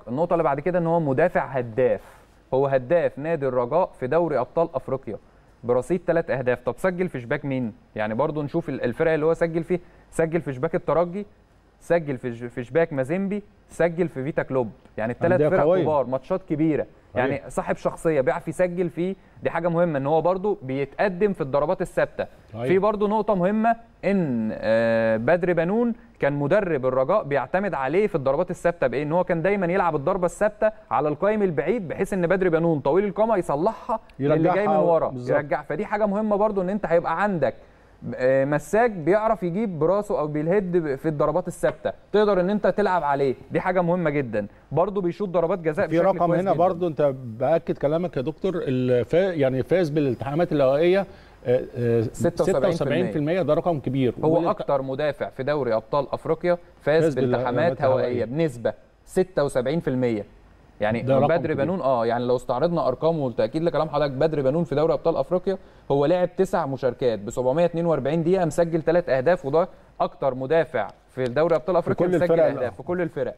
النقطه اللي بعد كده ان هو مدافع هداف هو هداف نادي الرجاء في دوري ابطال افريقيا برصيد ثلاث اهداف طب سجل في شباك مين يعني برضو نشوف ال- الفرق اللي هو سجل فيه سجل في شباك الترجي سجل في ج- في شباك مازيمبي سجل في فيتا كلوب يعني الثلاث أندية فرق قوية. كبار ماتشات كبيره يعني صحيح. صاحب شخصيه بيعرف يسجل فيه دي حاجه مهمه ان هو برضو بيتقدم في الضربات الثابته صحيح. في برضو نقطه مهمه ان آه، بدر بنون كان مدرب الرجاء بيعتمد عليه في الضربات الثابته بايه ان هو كان دايما يلعب الضربه الثابته على القائم البعيد بحيث ان بدر بنون طويل القامه يصلحها للي يرجعها جاي من ورا بالظبط. يرجع فدي حاجه مهمه برضو ان انت هيبقى عندك آه، مساك بيعرف يجيب براسه او بالهيد في الضربات الثابته تقدر ان انت تلعب عليه دي حاجه مهمه جدا برضو بيشوط ضربات جزاء في بشكل رقم كويس هنا جداً. برضو انت باكد كلامك يا دكتور الفا يعني فاز بالالتحامات الهوائيه آه، آه، 76%. 76% ده رقم كبير هو والالت- اكتر مدافع في دوري ابطال افريقيا فاز فاز بالتحامات بالالتحامات هوائيه الهوائية. بنسبه 76% يعني ده رقم بدر كبير. بنون اه يعني لو استعرضنا ارقامه والتاكيد لكلام حضرتك بدر بنون في دوري ابطال افريقيا هو لعب تسع مشاركات ب 742 دقيقه مسجل ثلاث اهداف وده اكتر مدافع في دوري ابطال افريقيا كل مسجل الفرق اهداف في كل الفرق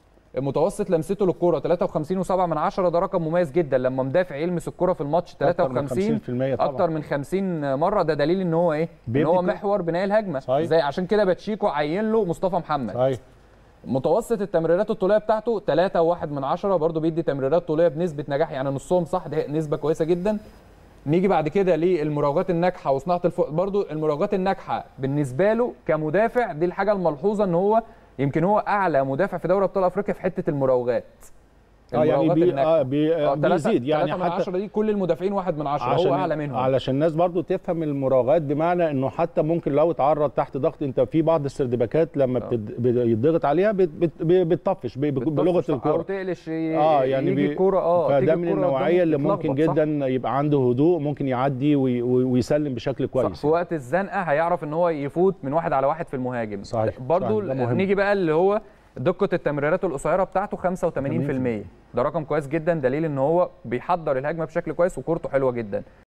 متوسط لمسته للكره 53 و7 من 10 ده رقم مميز جدا لما مدافع يلمس الكره في الماتش أكتر من 53 50% طبعاً. اكتر من 50 مره ده دليل ان هو ايه ان بيدي هو كل- محور بناء الهجمه صحيح. زي عشان كده باتشيكو عين له مصطفى محمد صحيح متوسط التمريرات الطوليه بتاعته 3 و1 من 10 برضه بيدي تمريرات طوليه بنسبه نجاح يعني نصهم صح ده نسبه كويسه جدا نيجي بعد كده للمراوغات الناجحه وصناعه الفوق برضه المراوغات الناجحه بالنسبه له كمدافع دي الحاجه الملحوظه ان هو يمكن هو اعلى مدافع في دوري ابطال افريقيا في حته المراوغات اه يعني المراوغات بي الناجحة. آه بي آه آه، تلاتة- بيزيد يعني تلاتة من حتى 10 دي كل المدافعين واحد من 10 هو اعلى منهم علشان الناس برضو تفهم المراوغات بمعنى انه حتى ممكن لو اتعرض تحت ضغط انت في بعض السردباكات لما بتد- بيتضغط عليها بت- بت- بتطفش ب- بلغه بتطفش او الكوره تقلش ي- اه يعني يجي بي- الكوره اه تيجي فده من الكورة النوعيه اللي قدامه ممكن تتلخبط، صح؟ جدا يبقى عنده هدوء ممكن يعدي وي- وي- ويسلم بشكل صح كويس في وقت الزنقه هيعرف ان هو يفوت من واحد على واحد في المهاجم صحيح، برضو صحيح، ده مهم. نيجي بقى اللي هو دقه التمريرات القصيره بتاعته 85% ده رقم كويس جدا دليل ان هو بيحضر الهجمه بشكل كويس وكورته حلوه جدا